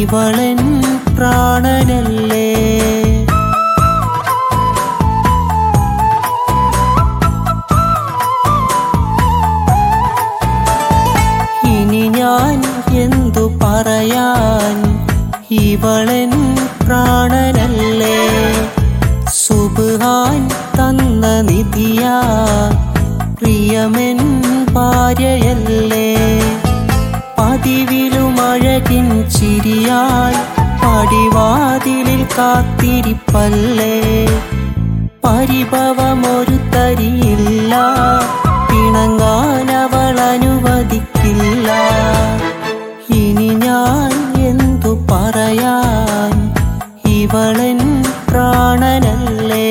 ഇവളൻ പ്രാണനല്ലേ ഇനി ഞാൻ എന്തു പറയാൻ ഇവളൻ പ്രാണനല്ലേ സുബാൻ തന്ന നിധിയാ പ്രിയമെൻ ഭാര്യയല്ലേ പതിവിലും അഴകിൻ ചിരിയാൽ പടിവാതിലിൽ കാത്തിരിപ്പല്ലേ പരിഭവമൊരു തരിയില്ല പിണങ്ങാൻ അവൾ അനുവദിക്കില്ല ഇനി ഞാൻ എന്തു പറയാൻ ഇവളൻ പ്രാണനല്ലേ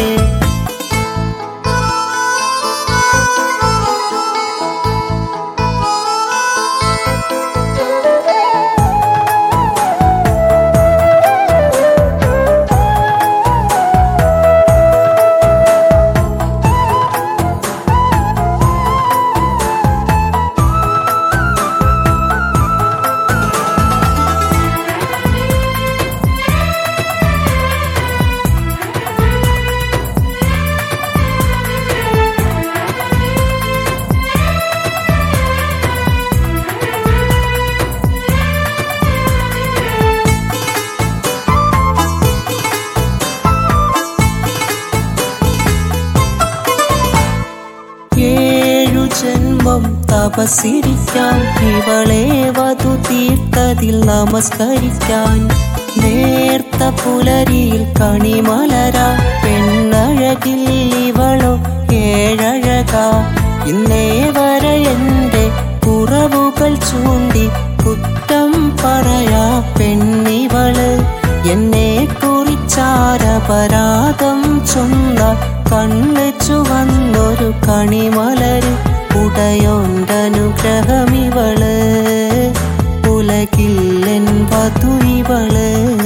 ഏഴു ജന്മം തപസിരിക്കാൻ ഇവളെ വധു തീർത്തതിൽ നമസ്കരിക്കാൻ നേർത്ത പുലരിയിൽ കണിമലര പെണ്ണഴകിൽ ഇവളോ ഏഴഴക ഇന്നേ വരെ എൻ്റെ കുറവുകൾ ചൂണ്ടി കുറ്റം പറയാ പെണ്ണിവള് എന്നെ കുറിച്ചാരപരാധം ചൊന്ന കണ്ണ് ചുവന്നൊരു കണിമലര് ഉടയോണ്ടനുഗ്രഹമിവള് ഉലകില്ലൻ വധു ഇവള്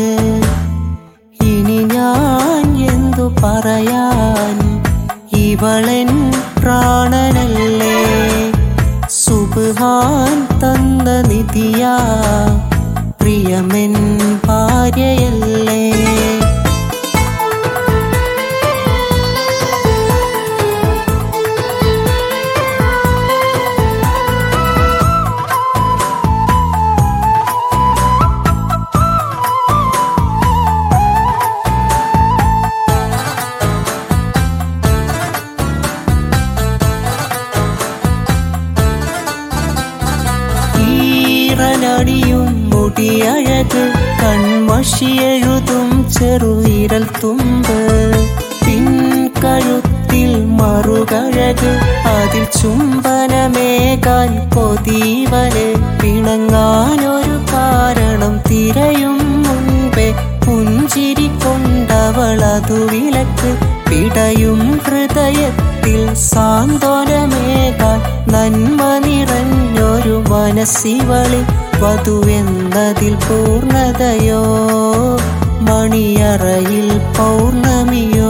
ഇനി ഞാൻ എന്തു പറയാൻ ഇവളൻ പ്രാണനല്ലേ സുബാൻ തന്ന നിധിയാ പ്രിയമെൻ ഭാര്യയല്ലേ ഈറനടിയും മുടിയഴക് കൺമഷിയെഴുതും ചെറുവിരൽ തുമ്പ് പിൻകഴുത്തിൽ മറുകഴക് അതിൽ ചുംബനമേകാൻ കൊതീവന് പിണങ്ങാനൊരു കാരണം തിരയും മുൻപേ പുഞ്ചിരി കൊണ്ടവളതു വിലക്ക് പിടയും ഹൃദയത്തിൽ സാന്ത്വനമേകാൻ നന്മ നിറഞ്ഞൊരു മനസ്സിവളി വധുവെന്നതിൽ പൂർണ്ണതയോ മണിയറയിൽ പൗർണമിയോ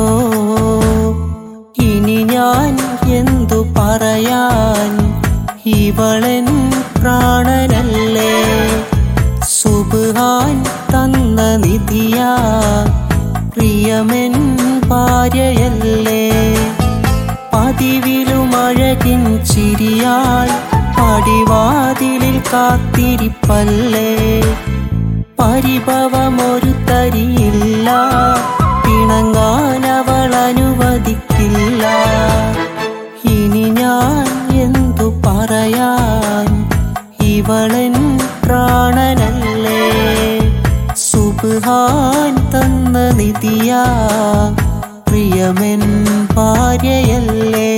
ഇനി ഞാൻ എന്തു പറയാൻ ഇവളൻ പ്രാണനല്ലേ സുബാൻ തന്ന നിധിയാ പ്രിയമെൻ ഭാര്യയല്ലേ പതിവിലും അഴകിൻ ചിരിയാൽ പടിവാതിലിൽ കാത്തിരിപ്പല്ലേ പരിഭവമൊരു തരിയില്ല പിണങ്ങാൻ അവൾ അനുവദിക്കില്ല ഇനി ഞാൻ എന്തു പറയാൻ ഇവളൻ പ്രാണനല്ലേ സുബാൻ തന്ന നിധിയാ പ്രിയമെൻ ഭാര്യയല്ലേ